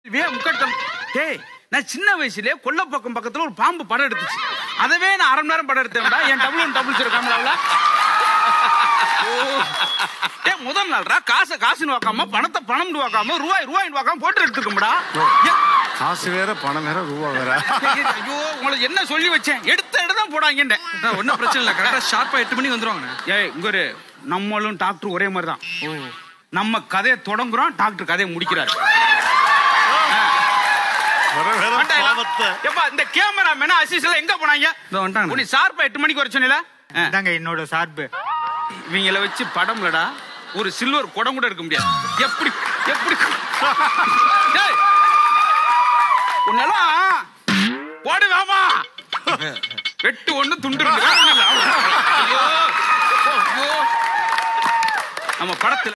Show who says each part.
Speaker 1: வே முக்கட்டம் டேய் நான் சின்ன வயசுலயே கொல்லப்பக்கம் பக்கத்துல ஒரு பாம்பு படம் எடுத்துச்சு அதவே நான் அரை மணி நேரம் படம் எடுத்தேன்டா என் டபுள் ஒன் டபுள்ஸ் இருக்காங்களா டேய் முதல் நாள்ரா காசை காசுன்னு வாக்காம பணத்தை பணம்னு வாக்காம ரூபாய் ரூபாய்னு வாக்காம போட்டு எடுத்துக்கோம்டா
Speaker 2: காசு வேற பணம் வேற ரூபா வேற
Speaker 1: ஐயோ உங்களுக்கு என்ன சொல்லி வச்சேன் எடுத்த இடம் தான் போடாங்கன்னு
Speaker 3: ஒன்றும் பிரச்சனை இல்லை கரெக்டாக ஷார்ப்பாக எட்டு மணிக்கு வந்துருவாங்க
Speaker 1: ஏய் இங்க ஒரு நம்மளும் டாக்டர் ஒரே மாதிரி தான் நம்ம கதையை தொடங்குறோம் டாக்டர் கதையை முடிக்கிறாரு
Speaker 2: வர வேற
Speaker 1: வந்துட்டாங்களா?
Speaker 2: பாவத்தை
Speaker 1: எப்பா இந்த கேமரா மேன அசிஸ்டன்ட் எங்க போனாங்க
Speaker 3: இதோ வந்துட்டாங்க.
Speaker 1: உனி சார்பா எட்டு மணிக்கு வர சொன்னீல
Speaker 4: இதாங்க என்னோட சார்பு
Speaker 1: இவங்கள வச்சு படம்லடா ஒரு சில்வர் குடம் கூட எடுக்க முடியாது எப்படி எப்படி டேய், உன்னெல்லாம் போடு வேமா வெட்டு ஒண்ணு துண்டு ரெண்டு. வேற ஒண்ணும் இல்ல. ஐயோ, ஐயோ. நம்ம படத்துல